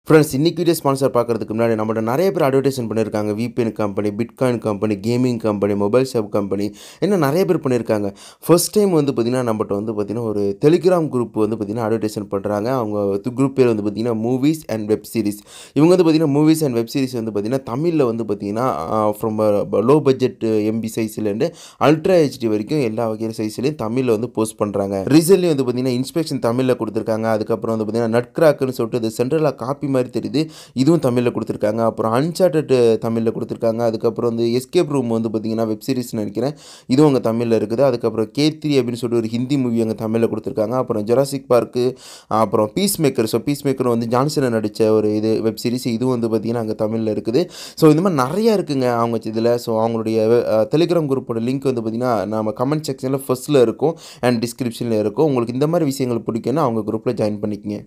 Friends இன்னைக்கு video sponsor பார்க்கறதுக்கு முன்னாடி நம்மகிட்ட நிறைய பேர் அட்வர்டைஸ்மெண்ட் பண்ணியிருக்காங்க VPN company bitcoin company gaming company mobile shop company இன்னும் நிறைய பேர் பண்ணியிருக்காங்க ஃபர்ஸ்ட் டைம் வந்து பார்த்திங்கன்னா நம்மகிட்ட வந்து பார்த்திங்கன்னா ஒரு டெலிகிராம் குரூப் வந்து பார்த்திங்கன்னா அட்வர்டைஸ்மெண்ட் பண்ணுறாங்க அவங்க குரூப் பேர் வந்து பார்த்திங்கன்னா மூவிஸ் அண்ட் வெப் சீரிஸ் இவங்க வந்து பார்த்திங்கன்னா மூவிஸ் அண்ட் வெப் சீரிஸ் வந்து பார்த்திங்கன்னா தமிழில் வந்து பார்த்திங்கன்னா ஃப்ரம் லோ பட்ஜெட் எம்பி சைஸ்லேருந்து அல்ட்ரா ஹெச்டி வரைக்கும் எல்லா வகையான சைஸ்லேயும் தமிழில் வந்து போஸ்ட் பண்ணுறாங்க ரீசன்ட்லி வந்து பார்த்திங்கன்னா இன்ஸ்பெக்ஷன் தமிழில் கொடுத்துருக்காங்க அதுக்கப்புறம் வந்து பார்த்திங்கன்னா நட் கிராக்குன்னு சொல்லிட்டு இது சென்ட்ரலாக காப்பி மாதிரி தெரியுது இதுவும் தமிழில் கொடுத்துருக்காங்க அப்புறம் அன்சார்டட் தமிழில் கொடுத்துருக்காங்க அதுக்கப்புறம் வந்து எஸ்கேப் ரூம் வந்து பார்த்திங்கன்னா வெப் சீரிஸ் நினைக்கிறேன் இதுவும் அங்கே தமிழில் இருக்குது அதுக்கப்புறம் கே த்ரீ அப்படின்னு சொல்லிட்டு ஒரு ஹிந்தி மூவி அங்கே தமிழில் கொடுத்துருக்காங்க அப்புறம் ஜொராசிக் பார்க்கு அப்புறம் peace maker so peace maker வந்து ஜான்சனை நடித்த ஒரு இது வெப் சீரிஸ் இதுவும் வந்து பார்த்திங்கன்னா அங்கே தமிழில் இருக்குது ஸோ இந்த மாதிரி நிறையா இருக்குங்க அவங்க இதில் ஸோ அவங்களுடைய டெலிகிராம் குரூப்போட லிங்க் வந்து பார்த்திங்கன்னா நம்ம கமெண்ட் செக்ஷனில் ஃபஸ்ட்டில் இருக்கும் அண்ட் டிஸ்கிரிப்ஷனில் இருக்கும் உங்களுக்கு இந்த மாதிரி விஷயங்கள் பிடிக்குன்னா அவங்க குரூப்பில் ஜாயின் பண்ணிக்கங்க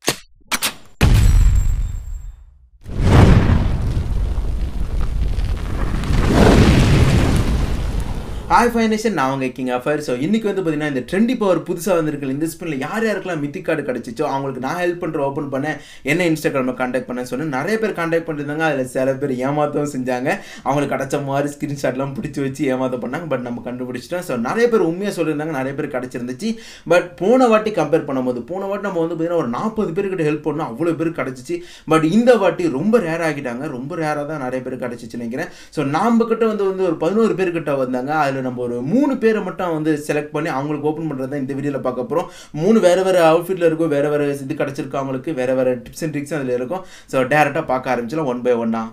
ஹாய் ஃபைனேஷன் நான் அவங்க கிங் அஃபர் ஸோ இன்றைக்கி வந்து பார்த்தீங்கன்னா இந்த ட்ரெண்டி பவர் புதுசாக வந்திருக்கு இந்த ஸ்பின்னில் யார் யாருக்கெல்லாம் மித்தி கார்டு கிடச்சிச்சோ அவங்களுக்கு நான் ஹெல்ப் பண்ணுற ஓப்பன் பண்ணேன் என்ன இன்ஸ்டாகிராமில் காண்டாக்ட் பண்ணேன் சொன்னேன் நிறைய பேர் காண்டாக்ட் பண்ணிருந்தாங்க அதில் சில பேர் ஏமாத்தவும் செஞ்சாங்க அவங்களுக்கு கிடச்ச மாதிரி ஸ்க்ரீன்ஷாட்லாம் பிடிச்சி வச்சு ஏமாத்த பண்ணாங்க பட் நம்ம கண்டுபிடிச்சிட்டோம் ஸோ நிறைய பேர் உண்மையாக சொல்லியிருந்தாங்க நிறைய பேர் கிடச்சிருந்துச்சு பட் போன வாட்டி கம்பேர் பண்ணும்போது போன வாட்டி நம்ம வந்து பார்த்தீங்கன்னா ஒரு நாற்பது பேர்கிட்ட ஹெல்ப் பண்ணோம் அவ்வளோ பேர் கிடச்சிச்சு பட் இந்த வாட்டி ரொம்ப ரேர் ஆகிட்டாங்க ரொம்ப ரேராக தான் நிறைய பேர் கிடச்சிச்சு நினைக்கிறேன் ஸோ நாம கிட்ட வந்து வந்து ஒரு பதினோரு பேர்கிட்ட வந்தாங்க அதில் நம்ம ஒரு மூணு பேரை மட்டும் வந்து செலக்ட் பண்ணி அவங்களுக்கு ஓப்பன் பண்ணுறது தான் இந்த வீடியோவில் பார்க்க போகிறோம் மூணு வேறு வேறு அவுட்ஃபிட்டில் இருக்கும் வேறு வேறு இது கிடச்சிருக்கு அவங்களுக்கு வேறு வேறு டிப்ஸ் அண்ட் ட்ரிக்ஸ் அதில் இருக்கும் ஸோ டேரெக்டாக பார்க்க ஆரம்பிச்சிடலாம் ஒன் பை ஒன்னா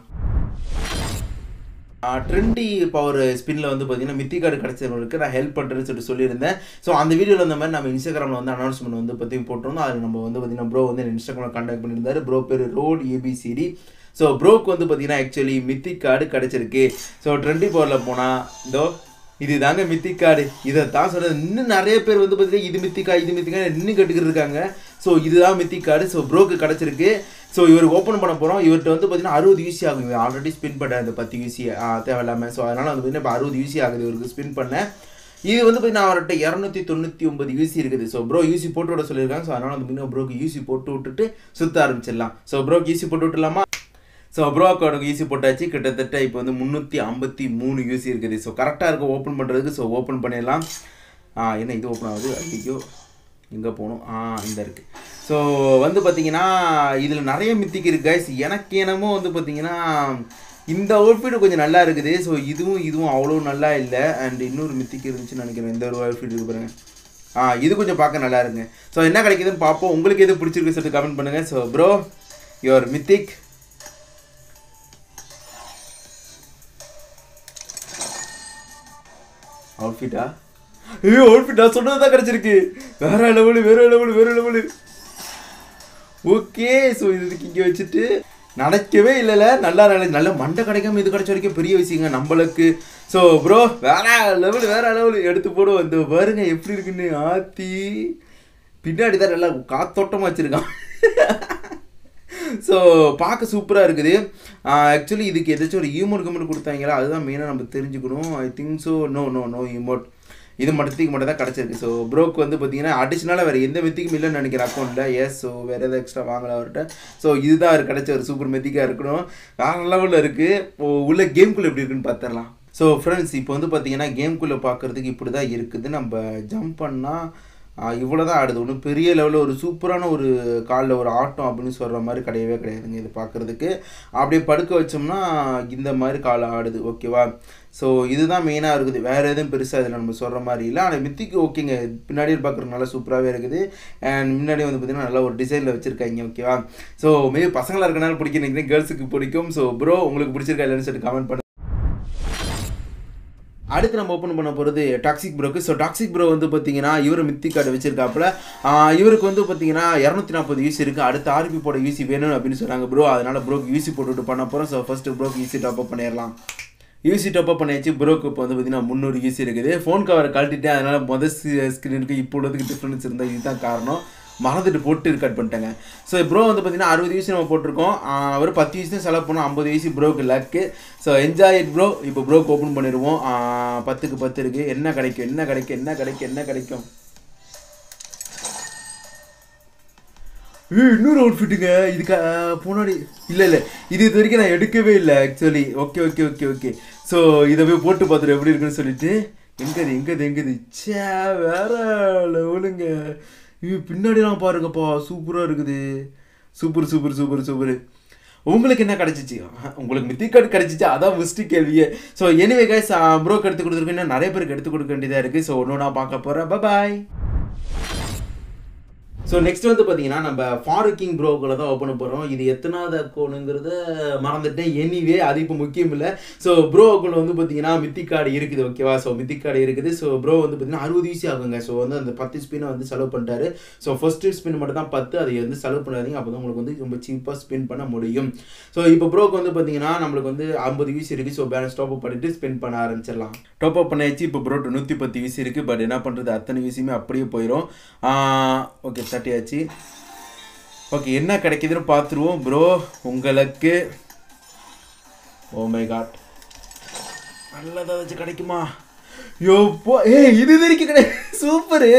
ட்ரெண்டி பவர் ஸ்பின்னில் வந்து பார்த்தீங்கன்னா மித்தி கார்டு கிடச்சவங்களுக்கு நான் ஹெல்ப் பண்ணுறேன்னு சொல்லிட்டு சொல்லியிருந்தேன் ஸோ அந்த வீடியோவில் இந்த மாதிரி நம்ம இன்ஸ்டாகிராமில் வந்து அனௌன்ஸ்மெண்ட் வந்து பற்றி போட்டிருந்தோம் அதில் நம்ம வந்து பார்த்தீங்கன்னா ப்ரோ வந்து இன்ஸ்டாகிராமில் கான்டாக்ட் பண்ணியிருந்தாரு ப்ரோ பேர் ரோட் ஏபிசிடி ஸோ ப்ரோக்கு வந்து பார்த்தீங்கன்னா ஆக்சுவலி மித்தி கார்டு கிடச்சிருக்கு ஸோ ட்ரெண்டி பவரில் போனால் இதோ இது தாங்க மித்திக்காடு இதை தான் சொல்கிறது இன்னும் நிறைய பேர் வந்து பார்த்தீங்கன்னா இது மித்திக்கா இது மித்திக்கா இன்னும் கட்டுக்கிட்டு இருக்காங்க ஸோ இதுதான் மித்திக்காடு ஸோ ப்ரோக்கு கிடச்சிருக்கு ஸோ இவருக்கு ஓப்பன் பண்ண போகிறோம் இவர்கிட்ட வந்து பார்த்தீங்கன்னா அறுபது யூசி ஆகும் இவர் ஆல்ரெடி ஸ்பின் பண்ண அந்த பத்து யூசி தேவையில்லாமல் ஸோ அதனால் வந்து பார்த்தீங்கன்னா இப்போ அறுபது யூசி ஆகுது இவருக்கு ஸ்பின் பண்ணேன் இது வந்து பார்த்தீங்கன்னா அவர்கிட்ட இரநூத்தி தொண்ணூற்றி ஒன்பது யூசி இருக்குது ஸோ ப்ரோ யூசி போட்டு விட சொல்லியிருக்காங்க ஸோ அதனால் வந்து பார்த்தீங்கன்னா ப்ரோக்கு யூசி போட்டு விட்டுட்டு சுற்ற ஆரம்பிச்சிடலாம் ஸோ ப்ரோக்கு யூசி போட்டு விட்டுலாமா ஸோ ப்ரோ அக்கௌண்ட்டுக்கு யூசி போட்டாச்சு கிட்டத்தட்ட இப்போ வந்து முந்நூற்றி ஐம்பத்தி மூணு யூசி இருக்குது ஸோ கரெக்டாக இருக்கும் ஓப்பன் பண்ணுறதுக்கு ஸோ ஓப்பன் பண்ணிடலாம் ஆ என்ன இது ஓப்பன் ஆகுது ஐயோ எங்கே போகணும் ஆ இந்த இருக்குது ஸோ வந்து பார்த்தீங்கன்னா இதில் நிறைய மித்திக்கு இருக்கு கைஸ் எனக்கு என்னமோ வந்து பார்த்தீங்கன்னா இந்த அவுட்ஃபிட் கொஞ்சம் நல்லா இருக்குது ஸோ இதுவும் இதுவும் அவ்வளோ நல்லா இல்லை அண்ட் இன்னொரு மித்திக்கு இருந்துச்சுன்னு நினைக்கிறேன் இந்த ஒரு அவுட்ஃபிட் இருக்கு பாருங்க ஆ இது கொஞ்சம் பார்க்க நல்லா இருக்குங்க ஸோ என்ன கிடைக்குதுன்னு பார்ப்போம் உங்களுக்கு எது பிடிச்சிருக்கு சொல்லிட்டு கமெண்ட் பண்ணுங்கள் ஸோ ப்ரோ யுவர் மித்திக் அவுட்ஃபிட்டா ஐயோ அவுட்ஃபிட்டா சொன்னது தான் கிடச்சிருக்கு வேற லெவலு வேற லெவலு வேற லெவலு ஓகே ஸோ இதுக்கு இங்கே வச்சுட்டு நினைக்கவே இல்லைல்ல நல்லா நல்ல நல்ல மண்டை கிடைக்காம இது கிடைச்ச வரைக்கும் பெரிய விஷயங்க நம்மளுக்கு ஸோ ப்ரோ வேற லெவலு வேற லெவலு எடுத்து போடும் இந்த பாருங்க எப்படி இருக்குன்னு ஆத்தி பின்னாடி தான் நல்லா காத்தோட்டமாக வச்சுருக்கான் ஸோ பார்க்க சூப்பராக இருக்குது ஆக்சுவலி இதுக்கு எதாச்சும் ஒரு ஈமோட் கமெண்ட் கொடுத்தாங்களா அதுதான் மெயினாக நம்ம தெரிஞ்சுக்கணும் I think so no no no emote இது மட்டுத்துக்கு மட்டும் தான் கிடச்சிருக்கு ஸோ ப்ரோக்கு வந்து பார்த்தீங்கன்னா அடிஷ்னலாக வேறு எந்த மெத்திக்கும் இல்லைன்னு நினைக்கிறேன் அக்கௌண்ட்டில் எஸ் ஸோ வேறு எதாவது எக்ஸ்ட்ரா வாங்கல அவர்கிட்ட ஸோ இதுதான் அவர் கிடச்ச ஒரு சூப்பர் மெத்திக்காக இருக்கணும் வேறு லெவலில் இருக்குது உள்ள கேம்குள்ளே எப்படி இருக்குன்னு பார்த்துடலாம் ஸோ ஃப்ரெண்ட்ஸ் இப்போ வந்து பார்த்தீங்கன்னா கேம்குள்ளே பார்க்குறதுக்கு இப்படி தான் இருக்குது நம்ம ஜம்ப் பண்ணால் இவ்வளோ தான் ஆடுது ஒன்றும் பெரிய லெவலில் ஒரு சூப்பரான ஒரு காலில் ஒரு ஆட்டம் அப்படின்னு சொல்கிற மாதிரி கிடையவே கிடையாதுங்க இது பார்க்குறதுக்கு அப்படியே படுக்க வச்சோம்னா இந்த மாதிரி காலை ஆடுது ஓகேவா ஸோ இதுதான் மெயினாக இருக்குது வேறு எதுவும் பெருசாக இதில் நம்ம சொல்கிற மாதிரி இல்லை ஆனால் மித்திக்கு ஓகேங்க பின்னாடி பார்க்குறது நல்லா சூப்பராகவே இருக்குது அண்ட் முன்னாடி வந்து பார்த்திங்கன்னா நல்லா ஒரு டிசைனில் வச்சுருக்காங்க ஓகேவா ஸோ மேபி பசங்களாக இருக்கனால பிடிக்கும் நினைக்கிறேன் கேர்ள்ஸுக்கு பிடிக்கும் ஸோ ப்ரோ உங்களுக்கு பிடிச்சிருக்கா இல்லைன்னு சொல்லிட்டு கமெண்ட் பண்ணு அடுத்து நம்ம ஓப்பன் பண்ண போகிறது டாக்ஸிக் ப்ரோக்கு ஸோ டாக்ஸிக் ப்ரோ வந்து பார்த்தீங்கன்னா இவர் மித்தி கார்டு வச்சிருக்காப்புல இவருக்கு வந்து பார்த்தீங்கன்னா இரநூத்தி நாற்பது யூசி இருக்குது அடுத்து ஆர்பி போட யூசி வேணும் அப்படின்னு சொன்னாங்க ப்ரோ அதனால் ப்ரோக்கு யூசி போட்டுவிட்டு பண்ண போகிறோம் ஸோ ஃபஸ்ட்டு ப்ரோக்கு யூசி டாப் அப் பண்ணிடலாம் யூசி டாப் அப் பண்ணியாச்சு ப்ரோக்கு இப்போ வந்து பார்த்தீங்கன்னா முந்நூறு யூசி இருக்குது ஃபோன் கவரை கழட்டிட்டேன் அதனால் மொதல் ஸ்க்ரீனுக்கு இப்போ உள்ளதுக்கு டிஃப்ரென்ஸ் இருந்தால் இதுதான் காரணம் மறந்துட்டு போட்டு கட் பண்ணிட்டேங்க ஸோ ப்ரோ வந்து பார்த்தீங்கன்னா அறுபது யூசி நம்ம போட்டிருக்கோம் ஒரு பத்து யூசி தான் செலவு பண்ணோம் ஐம்பது யூசி ப்ரோக்கு luck so enjoy it bro இப்போ ப்ரோக்கு ஓப்பன் பண்ணிடுவோம் பத்துக்கு பத்து இருக்குது என்ன கிடைக்கும் என்ன கிடைக்கும் என்ன கிடைக்கும் என்ன கிடைக்கும் ஏய் இன்னொரு அவுட்ஃபிட்டுங்க இதுக்கு அஹ், முன்னாடி இல்லை இல்லை இது இது வரைக்கும் நான் எடுக்கவே இல்லை actually okay okay okay okay so இதை போய் போட்டு பார்த்துட்டு எப்படி இருக்குன்னு சொல்லிட்டு எங்கது எங்கது எங்கது சே வேற லெவலுங்க இது பின்னாடிலாம் பாருங்கப்பா சூப்பராக இருக்குது சூப்பர் சூப்பர் சூப்பர் சூப்பர் உங்களுக்கு என்ன கிடைச்சிச்சு உங்களுக்கு மித்தி கார்டு கிடைச்சிச்சு அதான் ஃபஸ்ட்டு கேள்வியே ஸோ எனிவே கைஸ் ப்ரோக்கு எடுத்து கொடுத்துருக்கோம் இன்னும் நிறைய பேருக்கு எடுத்து கொடுக்க வேண்டியதாக இருக்குது ஸோ ஒன்று நான் பார்க்க போகிறேன் பாய் ஸோ நெக்ஸ்ட் வந்து பார்த்தீங்கன்னா நம்ம ஃபாருக்கிங் ப்ரோக்கில் தான் ஓப்பன் போகிறோம் இது எத்தனாவது அக்கௌண்ட்டுங்கிறத மறந்துட்டேன் எனிவே அது இப்போ முக்கியம் இல்லை ஸோ ப்ரோ அக்கௌண்ட் வந்து பார்த்தீங்கன்னா மித்தி கார்டு இருக்குது ஓகேவா ஸோ மித்தி கார்டு இருக்குது ஸோ ப்ரோ வந்து பார்த்தீங்கன்னா அறுபது ஈஸி ஆகுங்க ஸோ வந்து அந்த பத்து ஸ்பின்னை வந்து செலவு பண்ணிட்டாரு ஸோ ஃபஸ்ட்டு ஸ்பின் மட்டும் தான் பத்து அதை வந்து செலவு பண்ணாதீங்க அப்போ தான் உங்களுக்கு வந்து ரொம்ப சீப்பாக ஸ்பின் பண்ண முடியும் ஸோ இப்போ ப்ரோக்கு வந்து பார்த்தீங்கன்னா நம்மளுக்கு வந்து ஐம்பது வீஸ் இருக்குது ஸோ பேலன்ஸ் டாப் அப் பண்ணிட்டு ஸ்பெண்ட் பண்ண ஆரம்பிச்சிடலாம் டாப் அப் பண்ணியாச்சு இப்போ ப்ரோ நூற்றி பத்து வீஸ் இருக்குது பட் என்ன பண்ணுறது அத்தனை வீஸுமே அப்படியே போயிடும் ஓகே தட்டியாச்சு ஓகே என்ன கிடைக்குதுன்னு பார்த்துருவோம் ப்ரோ உங்களுக்கு ஓ மை காட் நல்லதா வச்சு கிடைக்குமா யோப்போ ஏய் இது இது வரைக்கும் கிடை சூப்பரு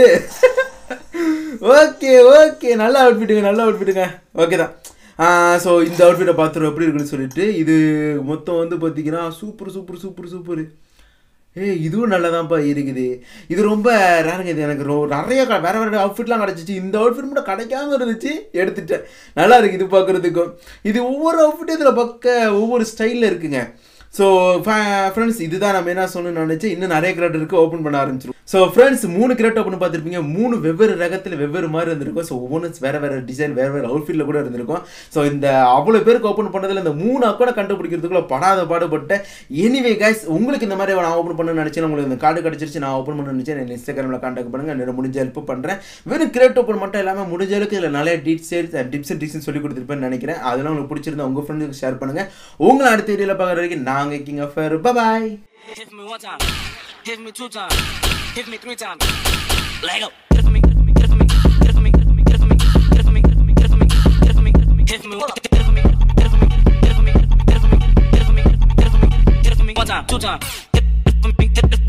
ஓகே ஓகே நல்ல அவுட்ஃபிட்டுங்க நல்ல அவுட்ஃபிட்டுங்க ஓகே தான் ஸோ இந்த அவுட்ஃபிட்டை பார்த்துருவோம் எப்படி இருக்குன்னு சொல்லிட்டு இது மொத்தம் வந்து பார்த்தீங்கன்னா சூப்பர் சூப்பர் சூப்பர் சூப்பர் ஏய் இதுவும் நல்லதான்ப்பா இருக்குது இது ரொம்ப ரேருங்க இது எனக்கு ரொ- நிறைய க- வேற வேற அவுட்ஃபிட்லாம் கிடச்சிச்சு இந்த அவுட்ஃபிட் மட்டும் கிடைக்காம இருந்துச்சு எடுத்துட்டேன் நல்லா இருக்கு இது பார்க்குறதுக்கும் இது ஒவ்வொரு அவுட்ஃபிட்டும் இதில் பக்க ஒவ்வொரு ஸ்டைலில் இருக்குங்க ஸோ ஃப்ரெண்ட்ஸ் இதுதான் நம்ம என்ன சொல்லணும்னு நினச்சேன் இன்னும் நிறைய கிரெட் இருக்குது ஓப்பன் பண்ண ஆரம்பிச்சிரும் ஸோ ஃப்ரெண்ட்ஸ் மூணு கிரெட் ஓப்பன் பார்த்துருப்பீங்க மூணு வெவ்வேறு ரகத்தில் வெவ்வேறு மாதிரி இருந்திருக்கும் ஸோ ஒவ்வொன்றும் வேறு வேறு டிசைன் வேறு வேறு அவுட்ஃபிட்டில் கூட இருந்திருக்கும் ஸோ இந்த அவ்வளோ பேருக்கு ஓப்பன் பண்ணதில் இந்த மூணு அக்கௌண்ட் கண்டுபிடிக்கிறதுக்குள்ள படாத பாடுபட்டேன் எனிவே கைஸ் உங்களுக்கு இந்த மாதிரி நான் ஓப்பன் பண்ண நினச்சேன் உங்களுக்கு இந்த கார்டு கிடச்சிருச்சு நான் ஓப்பன் பண்ண நினச்சேன் என் இன்ஸ்டாகிராமில் கான்டாக்ட் பண்ணுங்கள் என்னோட முடிஞ்ச ஹெல்ப் பண்ணுறேன் வெறும் கிரெட் ஓப்பன் மட்டும் இல்லாமல் முடிஞ்ச அளவுக்கு இதில் நிறைய டீட்ஸைல்ஸ் டிப்ஸ் அண்ட் டிப்ஸ் சொல்லி கொடுத்துருப்பேன்னு நினைக்கிறேன் அதெல்லாம் உங்களுக்கு பிடிச்சிருந்தா உங்கள் ஃப்ரெண்டுக்கு ஷேர் பண்ணுங்கள் உங்களை அடுத்த வீடியோவில் பார்க்குற வரைக்கும் நாங்கள் king of boy Hit me one time, hit me two times, hit me three times. Lego. Hit it for me, hit it for me, hit it for me, hit it for me, hit it for me, hit it for me, hit it for me, hit it for me, hit it for me, hit it for me, hit me one, hit it for me, hit it for me, hit it for me, hit it for me, hit it for me, hit it for me, hit it for me, hit it for me one time, two times, hit it for me, hit it